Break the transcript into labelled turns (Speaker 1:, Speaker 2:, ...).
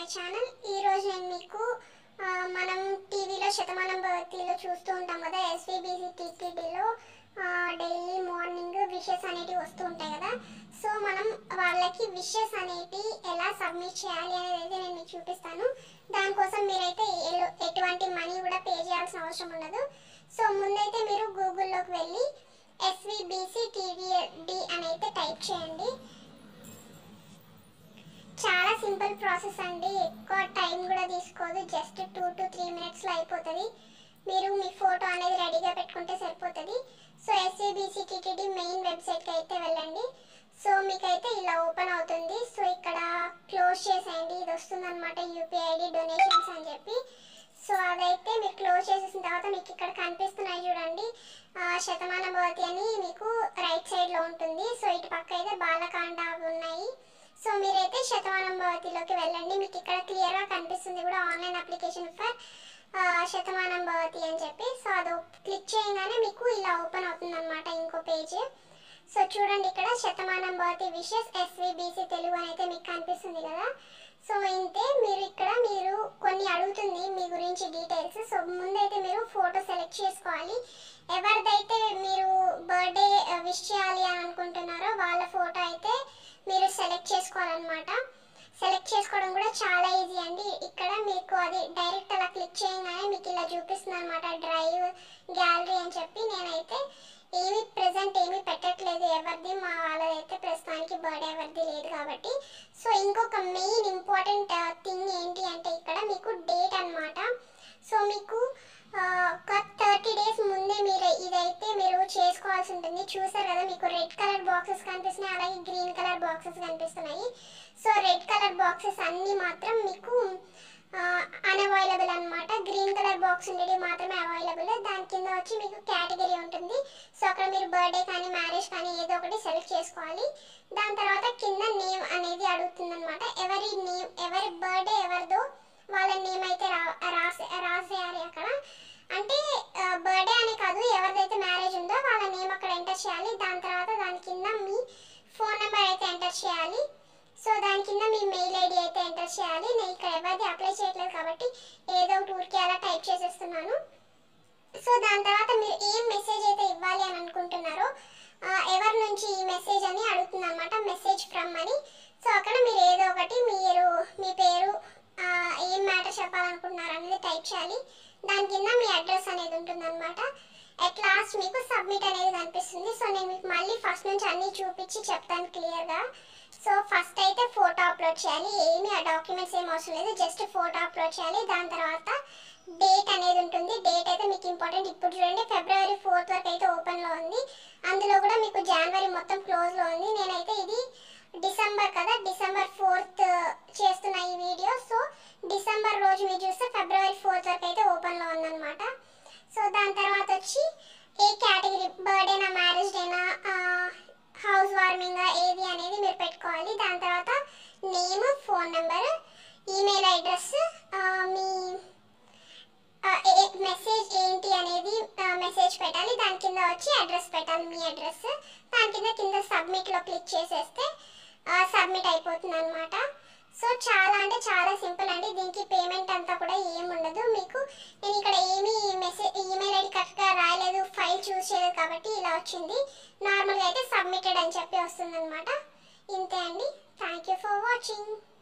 Speaker 1: my channel ఈ రోజు నేను మీకు ఆ, మనం టీవీలో శతమానం భవతిలో చూస్తూ ఉంటాం కదా ఎస్వీబీసీ టీటీడీలో డైలీ మార్నింగ్ విషెస్ అనేటివి వస్తూ ఉంటాయి కదా సో మనం వాళ్ళకి విషెస్ అనేటి ఎలా సబ్మిట్ చేయాలి అనేది అయితే నేను మీకు చూపిస్తాను దానికోసం మీరైతే ఎలు- ఎటువంటి మనీ కూడా పే చేయాల్సిన అవసరం ఉండదు సో ముందైతే మీరు గూగుల్లోకి వెళ్ళి ఎస్వీబీసీ టీవీడి అని అయితే టైప్ చేయండి చాలా సింపుల్ ప్రాసెస్ అండి ఎక్కువ టైం కూడా తీసుకోదు జస్ట్ టూ టు త్రీ మినిట్స్లో అయిపోతుంది మీరు మీ ఫోటో అనేది రెడీగా పెట్టుకుంటే సరిపోతుంది సో ఎస్ఏబిసి టీటీడీ మెయిన్ వెబ్సైట్కి అయితే వెళ్ళండి సో మీకైతే ఇలా ఓపెన్ అవుతుంది సో ఇక్కడ క్లోజ్ చేసేయండి ఇది వస్తుంది అనమాట యూపీఐ ఐడి డొనేషన్స్ అని చెప్పి సో అదైతే మీరు క్లోజ్ చేసేసిన తర్వాత మీకు ఇక్కడ కనిపిస్తున్నాయి చూడండి ఆ, శతమాన భవతి అని మీకు రైట్ సైడ్లో ఉంటుంది సో ఇటు పక్క అయితే బాలకాండ అవి ఉన్నాయి సో మీరైతే శతమానం భవతిలోకి వెళ్ళండి మీకు ఇక్కడ క్లియర్గా కనిపిస్తుంది కూడా ఆన్లైన్ అప్లికేషన్ ఫర్ శతమానం భవతి అని చెప్పి సో అది క్లిక్ చేయగానే మీకు ఇలా ఓపెన్ అవుతుంది అనమాట ఇంకో పేజ్ సో చూడండి ఇక్కడ శతమానం భవతి విషెస్ ఎస్విబిసి తెలుగు అని అయితే మీకు కనిపిస్తుంది కదా సో ఇంతే మీరు ఇక్కడ మీరు కొన్ని అడుగుతుంది మీ గురించి డీటెయిల్స్ సో ముందైతే మీరు ఫోటో సెలెక్ట్ చేసుకోవాలి ఎవరిదైతే మీరు బర్త్డే విష్ చేయాలి అని అనుకుంటున్నారో వాళ్ళ ఫోటో అయితే మీరు సెలెక్ట్ చేసుకోవాలన్నమాట సెలెక్ట్ చేసుకోవడం కూడా చాలా ఈజీ అండి ఇక్కడ మీకు అది డైరెక్ట్ అలా క్లిక్ చేయగానే మీకు ఇలా చూపిస్తుంది అనమాట డ్రైవ్ గ్యాలరీ అని చెప్పి నేనైతే ఏమి ప్రెసెంట్ ఏమీ పెట్టట్లేదు ఎవరిది మా వాళ్ళదైతే ప్రస్తుతానికి బర్త్డే ఎవరిది లేదు కాబట్టి సో ఇంకొక మెయిన్ ఇంపార్టెంట్ థింగ్ ఏంటి అంటే ఇక్కడ మీకు డేట్ అన్నమాట సో మీకు ఆ, ఒక థర్టీ డేస్ ముందే మీరు ఇదైతే మీరు చేసుకోవాల్సి ఉంటుంది చూసారు కదా మీకు రెడ్ కలర్ బాక్సెస్ కనిపిస్తున్నాయి అలాగే గ్రీన్ కలర్ బాక్సెస్ కనిపిస్తున్నాయి సో రెడ్ కలర్ బాక్సెస్ అన్నీ మాత్రం మీకు అన్అవైలబుల్ అన్నమాట గ్రీన్ కలర్ బాక్స్ ఉండేది మాత్రమే అవైలబుల్ దాని కింద వచ్చి మీకు కేటగిరీ ఉంటుంది సో అక్కడ మీరు బర్త్డే కానీ మ్యారేజ్ కానీ ఏదో ఒకటి సెలెక్ట్ చేసుకోవాలి దాని తర్వాత కింద నేమ్ అనేది అడుగుతుంది అనమాట ఎవరి నేమ్ ఎవరి బర్త్డే ఎవరిదో వాళ్ళ నేమ్ అయితే రా రాసే రాసేయాలి అక్కడ అంటే బర్త్డే అని కాదు ఎవరిదైతే మ్యారేజ్ ఉందో వాళ్ళ నేమ్ అక్కడ ఎంటర్ చేయాలి దాని తర్వాత దాని కింద మీ ఫోన్ నెంబర్ అయితే ఎంటర్ చేయాలి సో దాని కింద మీ మెయిల్ ఐడి అయితే ఎంటర్ చేయాలి నేను ఇక్కడ ఎవరిది అప్లై చేయట్లేదు కాబట్టి ఏదో ఒకటి ఊరికి అలా టైప్ చేసేస్తున్నాను సో దాని తర్వాత మీరు ఏం మెసేజ్ అయితే ఇవ్వాలి అని అనుకుంటున్నారో ఆ, ఎవరి నుంచి ఈ మెసేజ్ అని అడుగుతుంది అనమాట మెసేజ్ ఫ్రమ్ అని సో అక్కడ మీరు ఏదో ఒకటి మీరు మీ పేరు ఆ, ఏం మ్యాటర్ చెప్పాలనుకుంటున్నారు అనేది టైప్ చేయాలి దాని కింద మీ అడ్రస్ అనేది ఉంటుంది అనమాట అట్ లాస్ట్ మీకు సబ్మిట్ అనేది కనిపిస్తుంది సో నేను మీకు మళ్ళీ ఫస్ట్ నుంచి అన్నీ చూపించి చెప్తాను క్లియర్గా సో ఫస్ట్ అయితే ఫోటో అప్లోడ్ చేయాలి ఏమి ఆ డాక్యుమెంట్స్ ఏం అవసరం లేదు జస్ట్ ఫోటో అప్లోడ్ చేయాలి దాని తర్వాత డేట్ అనేది ఉంటుంది డేట్ అయితే మీకు ఇంపార్టెంట్ ఇప్పుడు చూడండి ఫిబ్రవరి ఫోర్త్ వరకు అయితే ఓపెన్లో ఉంది అందులో కూడా మీకు జనవరి మొత్తం క్లోజ్లో ఉంది నేనైతే ఇది డిసెంబర్ కదా డిసెంబర్ ఫోర్త్ చేస్తున్న ఈ వీడియో సో డిసెంబర్ రోజు మీరు చూస్తే ఫిబ్రవరి ఫోర్త్ వరకు అయితే ఓపెన్లో ఉందన్నమాట సో దాని తర్వాత వచ్చి ఏ కేటగిరీ బర్త్డేనా మ్యారేజ్ డేనా హౌస్ వార్మింగ్ ఏది అనేది మీరు పెట్టుకోవాలి దాని తర్వాత name phone number email address మీ మెసేజ్ ఏంటి అనేది మెసేజ్ పెట్టాలి దాని కింద వచ్చి అడ్రస్ పెట్టాలి మీ అడ్రస్ దాని కింద కింద సబ్మిట్లో క్లిక్ చేసేస్తే సబ్మిట్ అయిపోతుంది అనమాట సో చాలా అంటే చాలా సింపుల్ అండి దీనికి పేమెంట్ అంతా కూడా ఏమి ఉండదు మీకు నేను ఇక్కడ ఏమీ మెసేజ్ ఈమెయిల్ ఐడి కరెక్ట్గా రాయలేదు ఫైల్ చూస్ చేయలేదు కాబట్టి ఇలా వచ్చింది నార్మల్గా అయితే సబ్మిటెడ్ అని చెప్పి వస్తుంది అనమాట ఇంతే అండి థ్యాంక్ యూ ఫర్ వాచింగ్